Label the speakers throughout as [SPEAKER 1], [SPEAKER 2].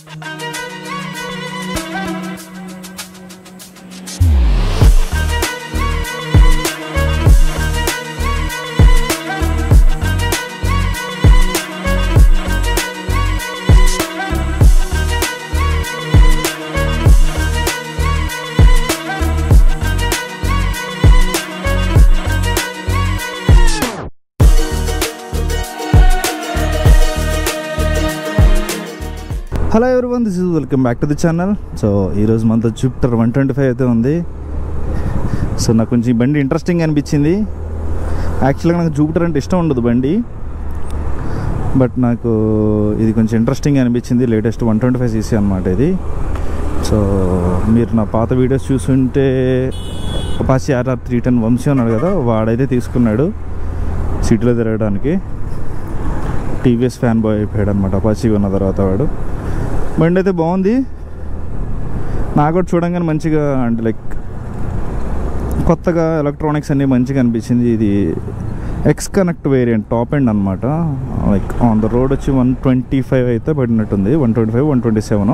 [SPEAKER 1] hello everyone this is welcome back to the channel so ఈరోజు మనతో Jupiter one twenty five అయితే ఉంది so నాకు కొంచెం ఈ బండి ఇంట్రెస్టింగ్ అనిపించింది యాక్చువల్గా నాకు జూపిటర్ అంటే ఇష్టం ఉండదు బండి బట్ నాకు ఇది కొంచెం ఇంట్రెస్టింగ్ అనిపించింది latest one twenty five CC అనమాట ఇది సో మీరు నా పాత వీడియోస్ చూసుంటే Apache RR three ten Vamshi ఉన్నాడు కదా వాడైతే తీసుకున్నాడు సిటీలో తిరగడానికి టీవీఎస్ ఫ్యాన్ బాయ్ అయిపోయాడు అనమాట అపాచి ఉన్న తర్వాత వాడు బండి అయితే బాగుంది నాకు కూడా చూడంగానే మంచిగా అంటే లైక్ కొత్తగా ఎలక్ట్రానిక్స్ అన్నీ మంచిగా అనిపించింది ఇది X connect variant top end అనమాట లైక్ ఆన్ ద రోడ్ వచ్చి వన్ ట్వంటీ ఫైవ్ అయితే పడినట్టుంది one twenty five one twenty seven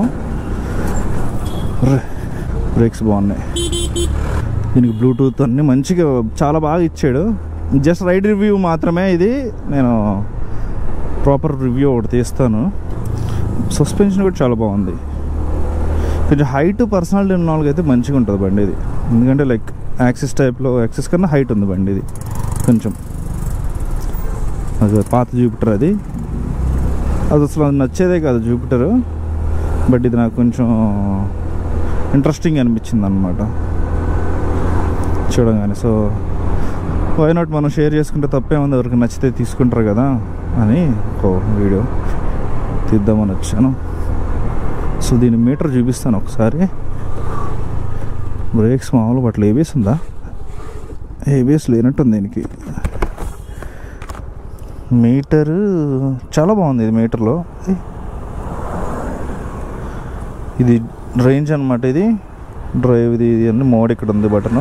[SPEAKER 1] brakes బాగున్నాయి దీనికి బ్లూటూత్ అన్నీ మంచిగా చాలా బాగా ఇచ్చాడు జస్ట్ రైడ్ రివ్యూ మాత్రమే ఇది నేను ప్రాపర్ రివ్యూ ఒకటి తీస్తాను సస్పెన్షన్ కూడా చాలా బాగుంది కొంచెం హైట్ పర్సనాలిటీ ఉన్న వాళ్ళకి అయితే మంచిగా ఉంటుంది బండి ఇది ఎందుకంటే లైక్ యాక్సిస్ టైప్లో యాక్సిస్ కన్నా హైట్ ఉంది బండి ఇది కొంచెం అది పాత జూపిటర్ అది అది అసలు అది నచ్చేదే కాదు జూపిటర్ బట్ ఇది నాకు కొంచెం ఇంట్రెస్టింగ్ అనిపించింది అనమాట చూడగానే సో వై నాట్ మనం షేర్ చేసుకుంటే తప్పే ఉంది ఎవరికి నచ్చితే తీసుకుంటారు కదా అని ఒక వీడియో తీద్దామని వచ్చాను సో దీని మీటర్ చూపిస్తాను ఒకసారి బ్రేక్స్ మామూలు బట్టలు ఏబిఎస్ ఉందా ఏబిఎస్ లేనట్టుంది దీనికి మీటర్ చాలా బాగుంది ఇది మీటర్లో ఇది రేంజ్ అనమాట ఇది డ్రైవ్ ఇది ఇది అన్ని మోడ్ ఇక్కడ ఉంది బటన్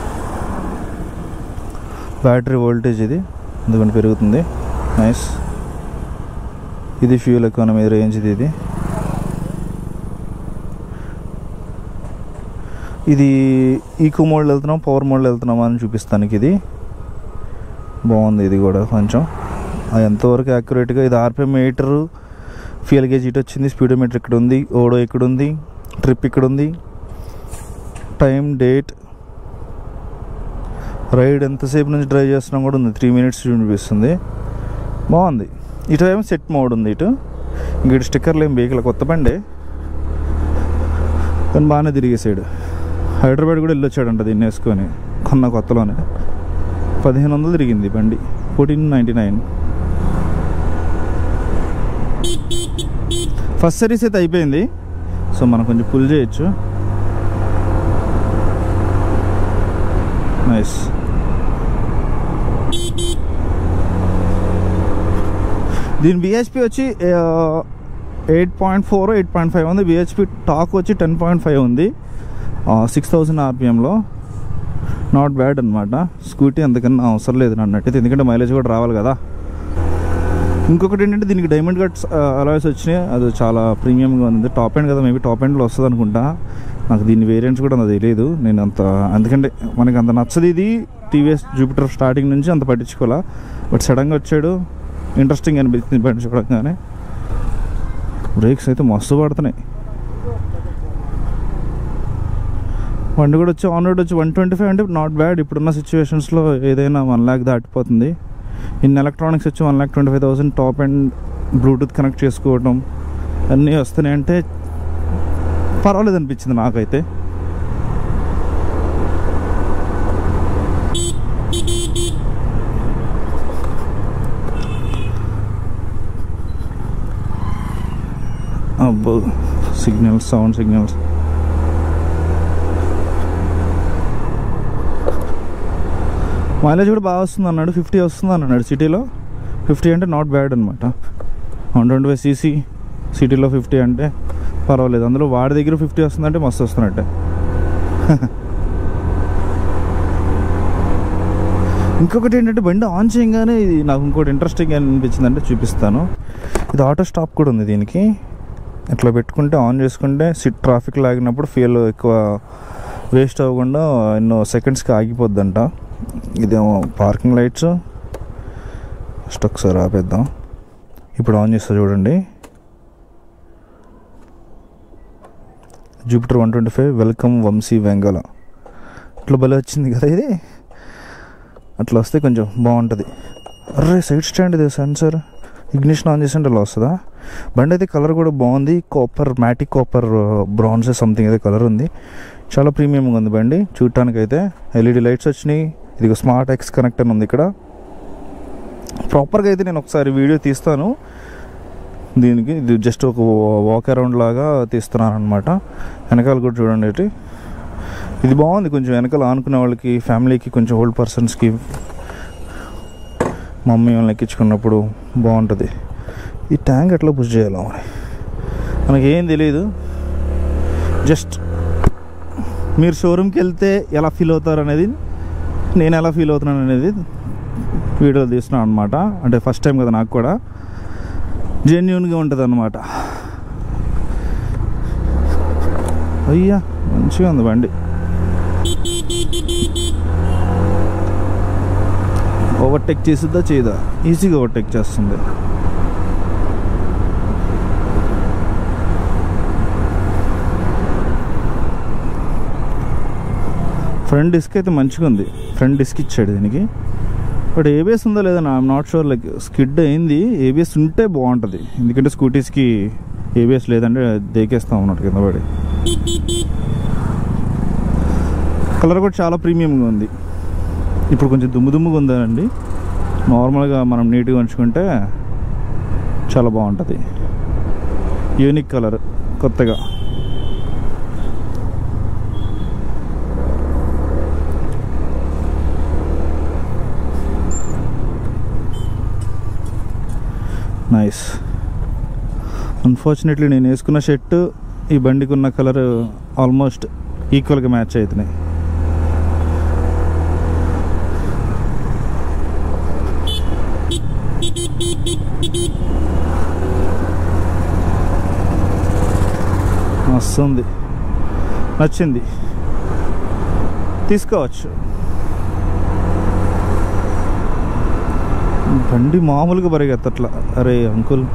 [SPEAKER 1] బ్యాటరీ వోల్టేజ్ ఇది ఎందుకంటే పెరుగుతుంది నైస్ ఇది ఫ్యూల్ ఎకానమీ రేంజ్ ఇది ఇది ఇది ఈకో మోడ్లో వెళ్తున్నాం పవర్ మోడ్లో వెళ్తున్నామా అని చూపిస్తానికి ఇది బాగుంది ఇది కూడా కొంచెం అది ఎంతవరకు యాక్యురేట్గా ఇది ఆర్పిఎం మీటర్ ఫ్యూయల్ గేజ్ ఇటు వచ్చింది స్పీడోమీటర్ ఇక్కడ ఉంది ఓడో ఇక్కడ ఉంది ట్రిప్ ఇక్కడ ఉంది టైం డేట్ రైడ్ ఎంతసేపు నుంచి డ్రైవ్ చేస్తున్నాం కూడా ఉంది త్రీ మినిట్స్ చూపిస్తుంది బాగుంది ఇటు ఏమో సెట్ మోడ్ ఉంది ఇటు ఇంక ఇటు స్టిక్కర్లు ఏం బేకల కొత్త బండే కానీ బాగానే తిరిగేసాడు హైదరాబాద్ కూడా వెళ్ళొచ్చాడంట దీన్ని వేసుకొని కొన్న కొత్తలోనే పదిహేను వందలు తిరిగింది బండి fourteen ninety nine first service అయితే అయిపోయింది సో మనం కొంచెం పుల్ చేయొచ్చు నైస్ దీని బిహెచ్పి వచ్చి eight point four eight point five ఉంది బిహెచ్పి టాక్ వచ్చి టెన్ పాయింట్ ఫైవ్ ఉంది సిక్స్ థౌజండ్ ఆర్పిఎంలో నాట్ బ్యాడ్ అనమాట స్కూటీ అంతకన్నా అవసరం లేదు అన్నట్టు ఎందుకంటే మైలేజ్ కూడా రావాలి కదా ఇంకొకటి ఏంటంటే దీనికి డైమండ్ కట్స్ అలాయ్స్ వచ్చినాయి అది చాలా ప్రీమియంగా ఉంది టాప్ ఎండ్ కదా మేబీ టాప్ ఎండ్లో వస్తుంది అనుకుంటా నాకు దీని వేరియంట్స్ కూడా అంత తెలియదు నేను అంత ఎందుకంటే మనకి అంత నచ్చదు ఇది టీవీఎస్ జూపిటర్ స్టార్టింగ్ నుంచి అంత పట్టించుకోవాలా బట్ సడన్గా వచ్చాడు ఇంట్రెస్టింగ్ అనిపించింది బండి చూడగానే బ్రేక్స్ అయితే మస్తు పడుతున్నాయి బండి కూడా వచ్చి ఆన్ రోడ్ వచ్చి వన్ ట్వంటీ ఫైవ్ అంటే నాట్ బ్యాడ్ ఇప్పుడున్న సిచ్యువేషన్స్లో ఏదైనా వన్ ల్యాక్ దాటిపోతుంది ఇన్ ఎలక్ట్రానిక్స్ వచ్చి one lakh twenty five thousand top and Bluetooth connect చేసుకోవడం అన్నీ వస్తున్నాయి అంటే పర్వాలేదు అనిపించింది నాకైతే అబ్బో సిగ్నల్స్ సౌండ్ సిగ్నల్స్ మైలేజ్ కూడా బాగా వస్తుంది అన్నాడు ఫిఫ్టీ వస్తుంది అన్నాడు సిటీలో ఫిఫ్టీ అంటే నాట్ బ్యాడ్ అనమాట వన్ ట్వంటీ ఫైవ్ సీసీ సిటీలో ఫిఫ్టీ అంటే పర్వాలేదు అందులో వాడి దగ్గర ఫిఫ్టీ వస్తుందంటే మస్తు వస్తున్నట్టే ఇంకొకటి ఏంటంటే బండి ఆన్ చేయగానే ఇది నాకు ఇంకోటి ఇంట్రెస్టింగ్ అనిపించింది అంటే చూపిస్తాను ఇది ఆటో స్టాప్ కూడా ఉంది దీనికి ఇట్లా పెట్టుకుంటే ఆన్ చేసుకుంటే సిట్ ట్రాఫిక్ లాగినప్పుడు ఫ్యూయల్ ఎక్కువ వేస్ట్ అవ్వకుండా ఎన్నో సెకండ్స్కి ఆగిపోద్దంట ఇదేమో పార్కింగ్ లైట్స్ ఫస్ట్ ఒకసారి ఆపేద్దాం ఇప్పుడు ఆన్ చేస్తా చూడండి Jupiter one twenty five welcome Vamshi Vengala ఇట్లా భలే వచ్చింది కదా ఇది అట్లా వస్తే కొంచెం బాగుంటుంది అర్రే సైడ్ స్టాండ్ ఇది సెన్సర్ ఇగ్నిషన్ ఆన్ చేసి అలా వస్తుందా బండి అయితే కలర్ కూడా బాగుంది copper matic copper bronze something అయితే కలర్ ఉంది చాలా ప్రీమియంగా ఉంది బండి చూడటానికి అయితే ఎల్ఈడి లైట్స్ వచ్చినాయి ఇది స్మార్ట్ ఎక్స్ కనెక్ట్ అని ఉంది ఇక్కడ ప్రాపర్గా అయితే నేను ఒకసారి వీడియో తీస్తాను దీనికి ఇది జస్ట్ ఒక వాక్ అరౌండ్ లాగా తీస్తున్నాను అనమాట వెనకాల కూడా చూడండి ఇటు ఇది బాగుంది కొంచెం వెనకాల ఆనుకునే వాళ్ళకి ఫ్యామిలీకి కొంచెం ఓల్డ్ పర్సన్స్కి మమ్మీ వాళ్ళని ఎక్కించుకున్నప్పుడు బాగుంటుంది ఈ ట్యాంక్ ఎట్లా పుష్ చేయాలో మరి మనకి ఏం తెలియదు జస్ట్ మీరు షోరూమ్కి వెళ్తే ఎలా ఫీల్ అవుతారు అనేది నేను ఎలా ఫీల్ అవుతున్నాను అనేది వీడియో తీస్తున్నాను అనమాట అంటే ఫస్ట్ టైం కదా నాకు కూడా జెన్యున్గా ఉంటుంది అనమాట అయ్యా మంచిగా ఉంది బండి ఓవర్టేక్ చేసిద్దా చేయదా ఈజీగా ఓవర్టేక్ చేస్తుంది ఫ్రంట్ డిస్క్ అయితే మంచిగా ఉంది ఫ్రంట్ డిస్క్ ఇచ్చాడు దీనికి బట్ ఏబిఎస్ ఉందో లేదా I'm not sure like skid అయింది ఏబిఎస్ ఉంటే బాగుంటుంది ఎందుకంటే స్కూటీస్కి ఏబిఎస్ లేదంటే దేకేస్తాం అన్నట్టు కింద పడి కలర్ కూడా చాలా ప్రీమియంగా ఉంది ఇప్పుడు కొంచెం దుమ్ము దుమ్ముగా ఉందండి నార్మల్గా మనం నీట్గా ఉంచుకుంటే చాలా బాగుంటుంది యూనిక్ కలర్ కొత్తగా నైస్ అన్ఫార్చునేట్లీ నేను వేసుకున్న షర్ట్ ఈ బండికి ఉన్న కలర్ ఆల్మోస్ట్ ఈక్వల్గా మ్యాచ్ అవుతున్నాయి వస్తుంది నచ్చింది తీసుకోవచ్చు బండి మామూలుగా పరిగెత్తట్లా అరే అంకుల్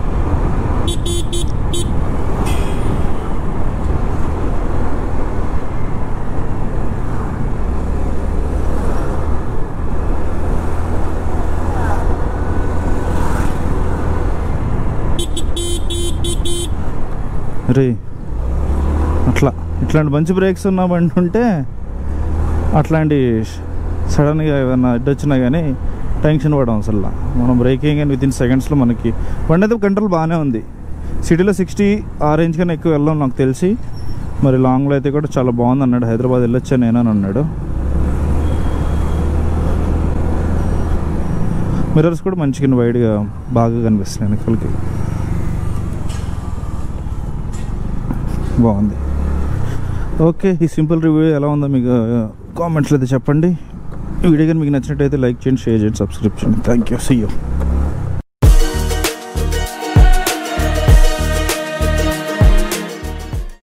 [SPEAKER 1] రే అట్లా ఇట్లాంటి మంచి బ్రేక్స్ ఉన్న బండి ఉంటే అట్లాంటి సడన్గా ఏదైనా అడ్డు వచ్చినా కానీ టెన్షన్ పడడం అసలు మనం బ్రేకింగ్ అని విత్ ఇన్ సెకండ్స్లో మనకి బండి అయితే కంట్రోల్ బాగానే ఉంది సిటీలో సిక్స్టీ ఆ రేంజ్ కన్నా ఎక్కువ వెళ్ళాం నాకు తెలిసి మరి లాంగ్లో అయితే కూడా చాలా బాగుంది అన్నాడు హైదరాబాద్ వెళ్ళొచ్చా నేను అని అన్నాడు మిర్రర్స్ కూడా మంచిగా వైడ్గా బాగా కనిపిస్తున్నాయి వెనకాలకి బాగుంది ఓకే ఈ సింపుల్ రివ్యూ ఎలా ఉందో మీకు కామెంట్స్లో అయితే చెప్పండి ఈ వీడియో కానీ మీకు నచ్చినట్టయితే లైక్ చేయండి షేర్ చేయండి సబ్స్క్రైబ్ చేయండి థ్యాంక్ యూ సీ యూ